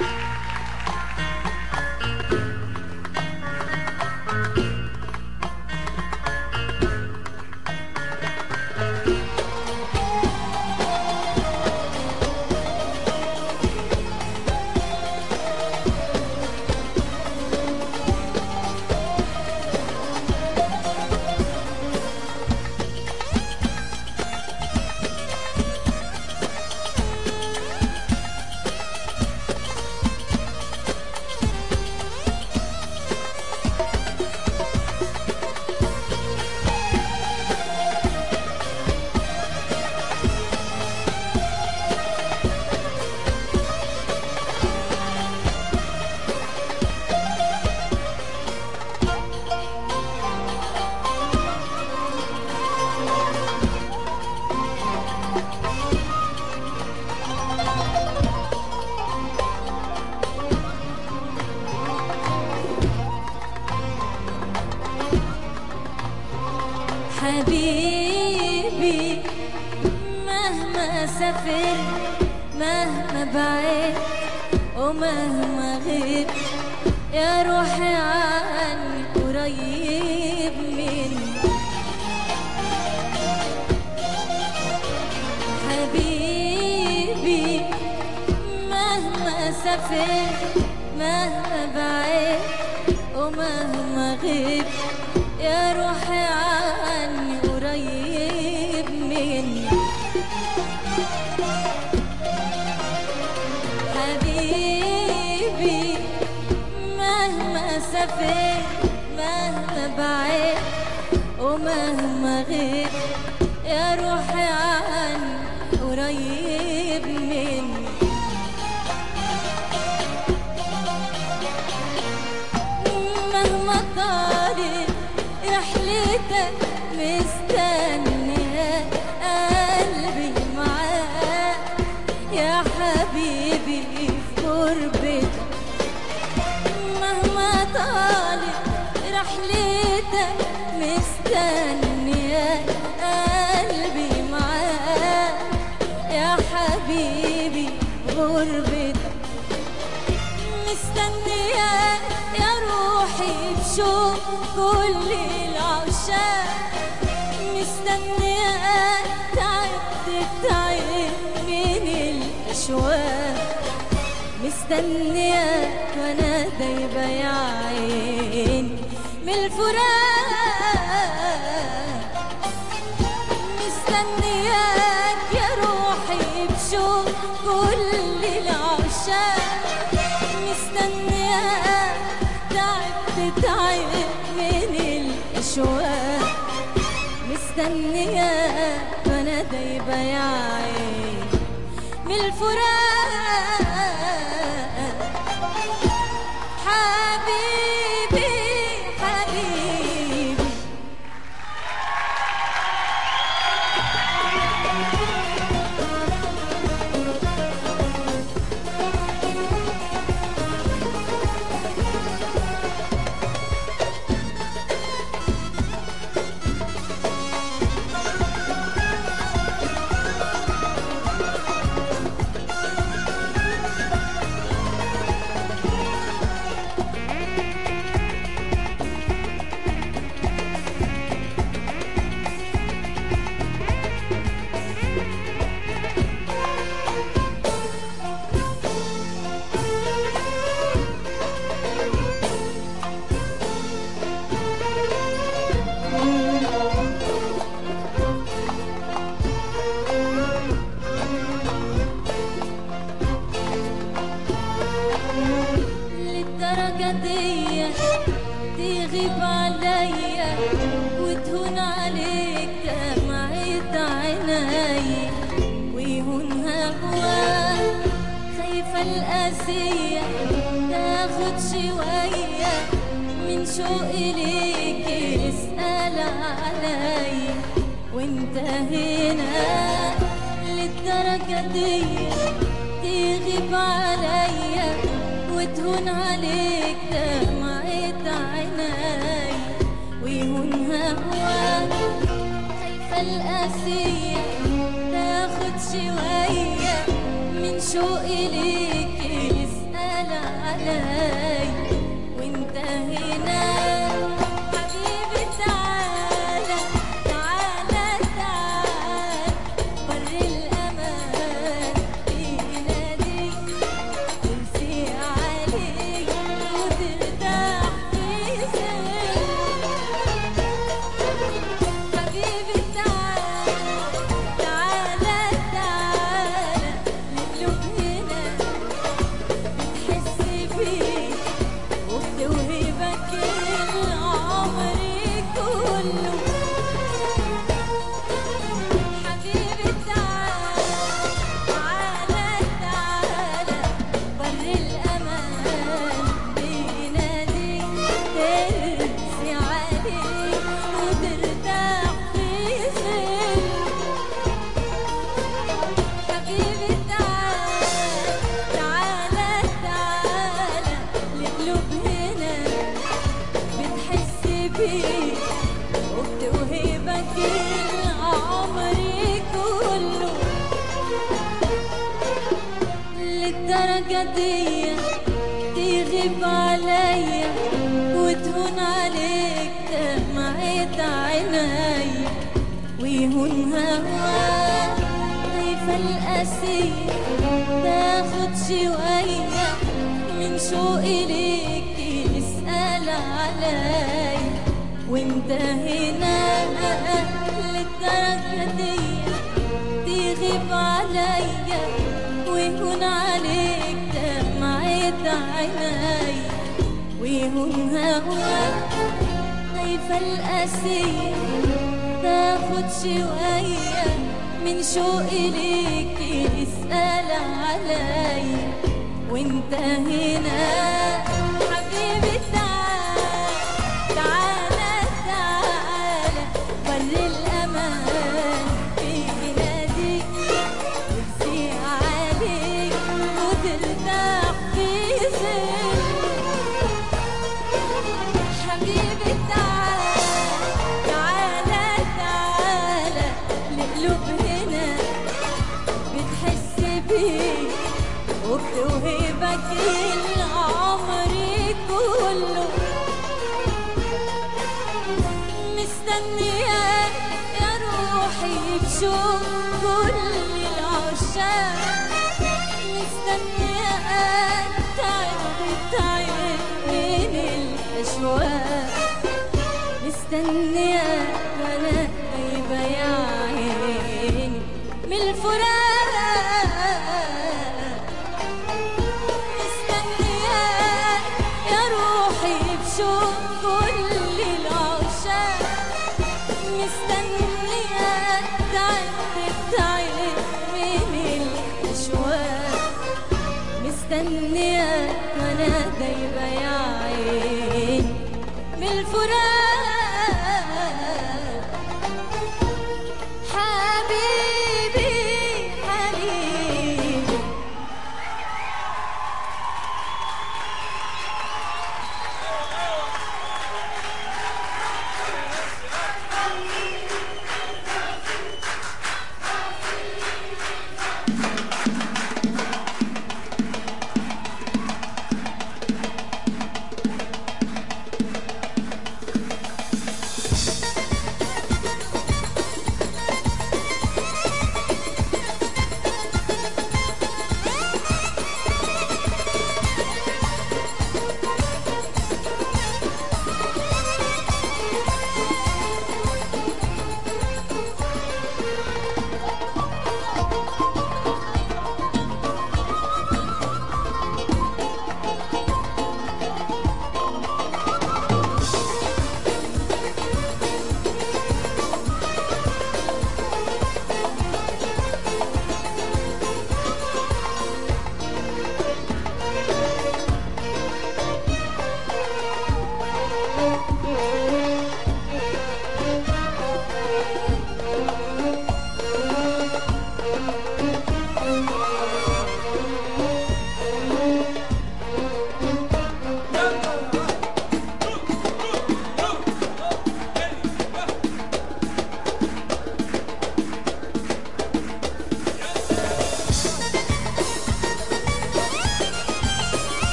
حبيبي مهما سافرت مهما بعيد ومهما غيب يا روحي عني قريب مني حبيبي مهما سافرت مهما بعيد ومهما غيب يا روحي عني قريب مني حبيبي مهما سافرت مهما بعيد ومهما غيب يا روحي عني قريب مني مهما طالت رحلتك مستنية قلبي معاك يا حبيبي في قربتك مهما طالت رحلتك مستنية قلبي معاك يا حبيبي في غربتك مستنياك يا روحي بشوق كل العشاق مستنياك تعبت تعب من الأشواق مستنياك وانا دايبة يا عيني من الفراق مستنياك يا روحي بشوق كل العشاق مستنياك تعبت تعب من الأشواق مستنياك وانا دايبة يا عيني من الفراق حبيبي حبيبي للدرجة دي تغيب عليا وتهون عليك دمعة عيني ويهون هواك خايفة القاسية تاخد شوية من شوقي ليك اسأل عليا وانت هنا للدرجة دي تغيب عليا وتهون عليك دمعة عيني ويهون هواك خايفة القاسية تاخد شوية من شوقي ليك اسأل علي وانت هنا حبيبي تعالى تعالى تعالى بر الأمان بيناديك ترسي عليك وترتاح في سرك حبيبي تعالى تعالى تعالى نقلب هنا بتحس فيه وبتوهبك العمر كله حبيبي تعالى تعالى تعالى بر الأمان بيناديك ترسي عليك وترتاح في سرك حبيبي تعالى تعالى تعالى القلوب هنا بتحس بيه وبتوهبك العمر كله للدرجة دي تغيب عليا وتهون عليك دمعة عيني ويهون هواك خايفة القاسية تاخد شوية من شوقي ليك تسأل علي وانت هنا للدرجة دي تغيب عليا ويهون عليك دمعة عيني ويهون هواك خايفة القاسية تاخد شوية من شوقي ليك تسأل علي وانت هنا حبيبي تعالى تعالى تعالى بر الأمان بيناديك ترسي عليك وترتاح في سرك حبيبي تعالى تعالى تعالى القلوب هنا بتحس بيه وبتوهبك العمر كله مستنياك يا روحي بشوق كل العشاق مستنياك تعب تعب من الأشواق مستنياك وانا غايبة يا عيني من الفراق مستنياك يا روحي بشوق كل العشاق مستنياك تعب تعب من الأشواق مستنياك وانا دايبة يا عيني من الفراق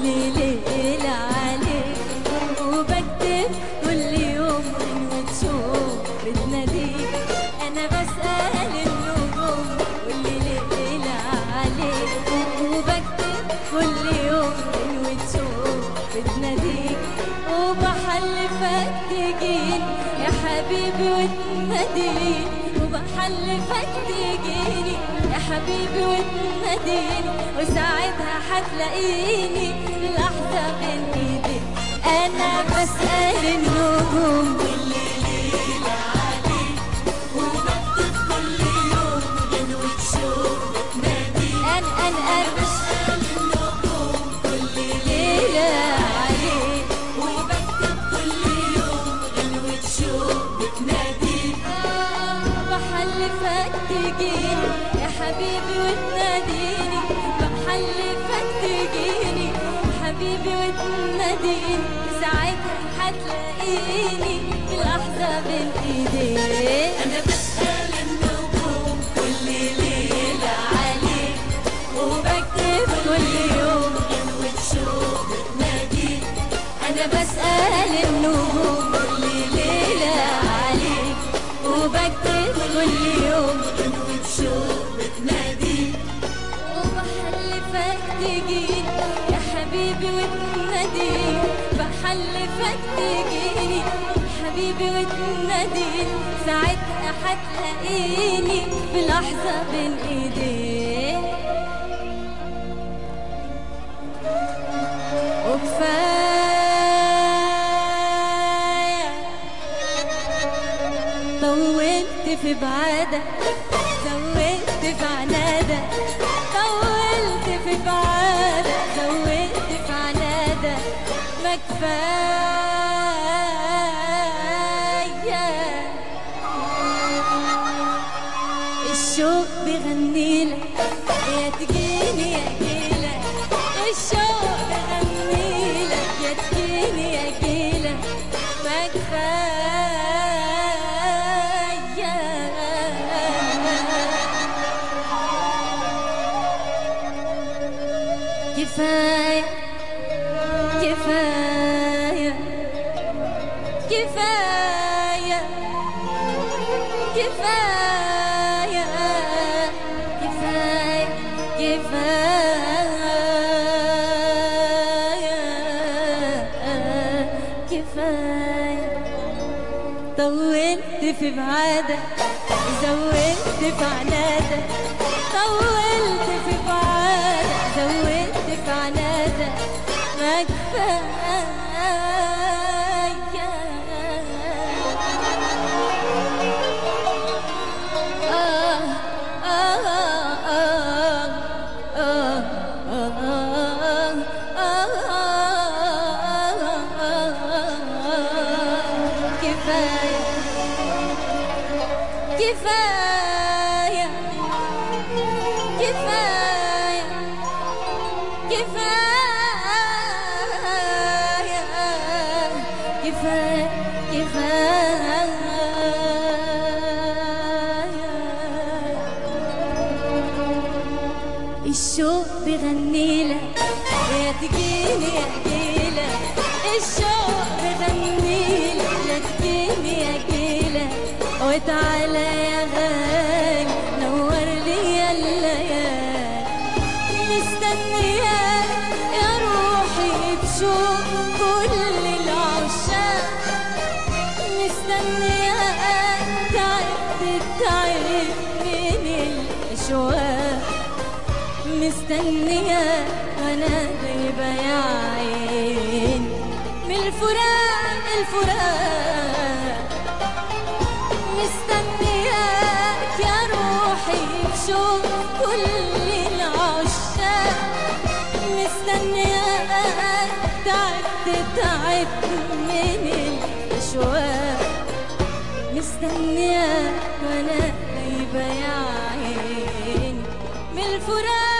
كل ليلة عليك وبكتب كل يوم من تشوف بتناديك أنا بسأل النجوم كل ليلة عليك وبكتب كل يوم من تشوف بتناديك وبحلفك تجيني يا حبيبي وتناديني وبحلفك تجيني يا حبيبي وتناديني وساعتها حتلاقيني لحظة بين ايديك انا بسأل النجوم كل ليلة عليك وبكتب كل يوم غنوة شوق بتناديك انا انا انا بسأل النجوم كل ليلة عليك وبكتب كل يوم غنوة شوق بتناديك بحلفك تجيني يا حبيبي وتناديني بحلفك تجيني يا حبيبي وتناديني ساعتها حتلاقيني في لحظة بين ايديك انا بسأل النجوم كل ليلة عليك وبكتب كل يوم غنوة شوق بتناديك انا بسأل النجوم كل ليلة عليك وبكتب كل يوم غنوة شوق بتناديك وبحلفك تجيني يا حبيبي وتناديني بحلفك تجيني يا حبيبي وتناديني ساعتها حتلاقيني بلحظة بين ايديك وكفاية طولت في بعادك زودت في عنادك طولت في بعادك زودت في عنادك ما كفاية الشوق بغنيلك يا تجيني يا جيلك الشوق بغنيلك يا تجيني يا جيلك ما كفاية كفاية كفاية كفاية كفاية كفاية كفاية كفاية طولت في بعادك زودت في عنادك طولت في بعادك زودت في عنادك ما كفاية كفاية كفاية كفاية كفاية كفاية الشوق بغنيلك يا تجيني يا جيلك الشوق بغنيلك يا تجيني يا جيلك وتعالى يا غالي نور لي الليالي مستنياك يا روحي بشوق كل العشاق مستنياك تعبت التعب من الاشواق مستنياك وانا غايبة يا عين من الفراق الفراق مستنياك يا روحي بشوق كل العشاق مستنياك تعبت تعبت من الاشواق مستنياك وانا غايبة يا عيني من الفراق